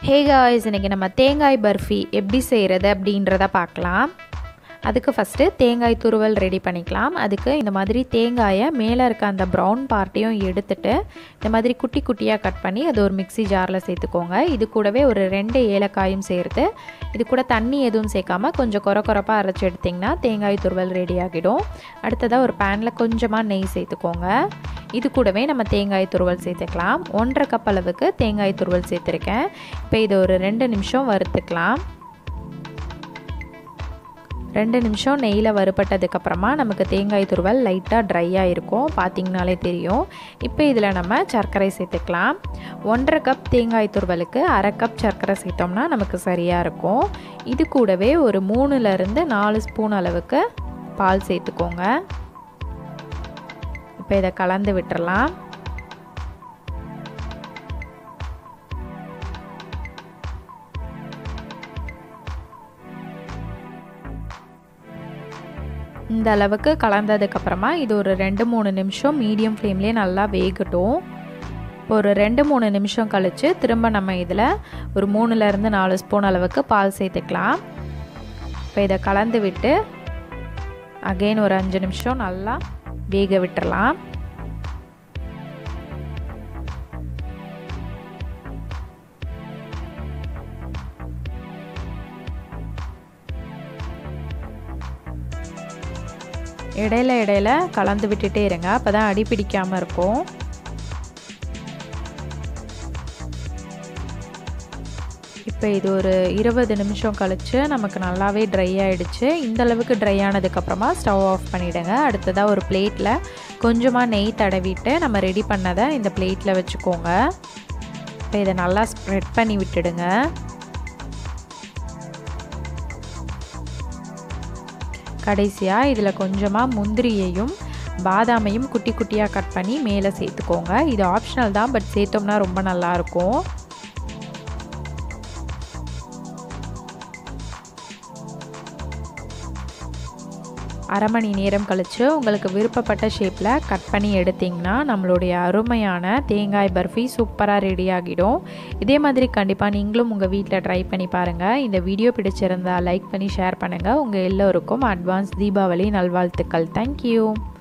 hey guys இன்றைக்கி நம்ம தேங்காய் பர்ஃபி எப்படி செய்கிறது அப்படின்றத பார்க்கலாம் அதுக்கு ஃபஸ்ட்டு தேங்காய் துருவல் ரெடி பண்ணிக்கலாம் அதுக்கு இந்த மாதிரி தேங்காயை மேலே இருக்க அந்த ப்ரௌன் பார்ட்டையும் எடுத்துட்டு இந்த மாதிரி குட்டி குட்டியாக கட் பண்ணி அது ஒரு மிக்ஸி ஜாரில் சேர்த்துக்கோங்க இது கூடவே ஒரு ரெண்டு ஏலக்காயும் சேர்த்து இது கூட தண்ணி எதுவும் சேர்க்காம கொஞ்சம் குறை குறைப்பாக அரைச்சி எடுத்திங்கன்னா தேங்காய் துருவல் ரெடி ஆகிடும் அடுத்ததாக ஒரு பேனில் கொஞ்சமாக நெய் சேர்த்துக்கோங்க இது கூடவே நம்ம தேங்காய் துருவல் சேர்த்துக்கலாம் ஒன்றரை கப் அளவுக்கு தேங்காய் துருவல் சேர்த்துருக்கேன் இப்போ இது ஒரு ரெண்டு நிமிஷம் வறுத்துக்கலாம் ரெண்டு நிமிஷம் நெய்யில் வறுபட்டதுக்கப்புறமா நமக்கு தேங்காய் துருவல் லைட்டாக ட்ரையாக இருக்கும் பார்த்திங்கனாலே தெரியும் இப்போ இதில் நம்ம சர்க்கரை சேர்த்துக்கலாம் ஒன்றரை கப் தேங்காய் துருவலுக்கு அரை கப் சர்க்கரை சேர்த்தோம்னா நமக்கு சரியாக இருக்கும் இது கூடவே ஒரு மூணுலேருந்து நாலு ஸ்பூன் அளவுக்கு பால் சேர்த்துக்கோங்க இப்போ இதை கலந்து விட்டுறலாம் இந்த அளவுக்கு கலந்ததுக்கப்புறமா இது ஒரு ரெண்டு மூணு நிமிஷம் மீடியம் ஃப்ளேம்லேயே நல்லா வேகட்டும் ஒரு ரெண்டு மூணு நிமிஷம் கழித்து திரும்ப நம்ம இதில் ஒரு மூணுலேருந்து நாலு ஸ்பூன் அளவுக்கு பால் சேர்த்துக்கலாம் இப்போ இதை கலந்து விட்டு அகெயின் ஒரு அஞ்சு நிமிஷம் நல்லா வேக விட்டுறலாம் இடையில இடையில கலந்து விட்டுட்டே இருங்க அப்போ தான் அடி பிடிக்காமல் இருக்கும் இப்போ இது ஒரு இருபது நிமிஷம் கழித்து நமக்கு நல்லாவே ட்ரை ஆகிடுச்சு இந்த அளவுக்கு ட்ரை ஆனதுக்கப்புறமா ஸ்டவ் ஆஃப் பண்ணிவிடுங்க அடுத்ததாக ஒரு பிளேட்டில் கொஞ்சமாக நெய் தடவிட்டு நம்ம ரெடி பண்ணதை இந்த பிளேட்டில் வச்சுக்கோங்க இப்போ இதை நல்லா ஸ்ப்ரெட் பண்ணி விட்டுடுங்க கடைசியாக இதில் கொஞ்சமாக முந்திரியையும் பாதாமையும் குட்டி குட்டியாக கட் பண்ணி மேலே சேர்த்துக்கோங்க இது ஆப்ஷனல் தான் பட் சேர்த்தோம்னா ரொம்ப நல்லாயிருக்கும் அரை மணி நேரம் கழித்து உங்களுக்கு விருப்பப்பட்ட ஷேப்பில் கட் பண்ணி எடுத்திங்கன்னா நம்மளுடைய அருமையான தேங்காய் பர்ஃபி சூப்பராக ரெடி ஆகிடும் இதே மாதிரி கண்டிப்பாக நீங்களும் உங்கள் வீட்டில் ட்ரை பண்ணி பாருங்கள் இந்த வீடியோ பிடிச்சிருந்தா லைக் பண்ணி ஷேர் பண்ணுங்கள் உங்கள் எல்லோருக்கும் அட்வான்ஸ் தீபாவளி நல்வாழ்த்துக்கள் தேங்க்யூ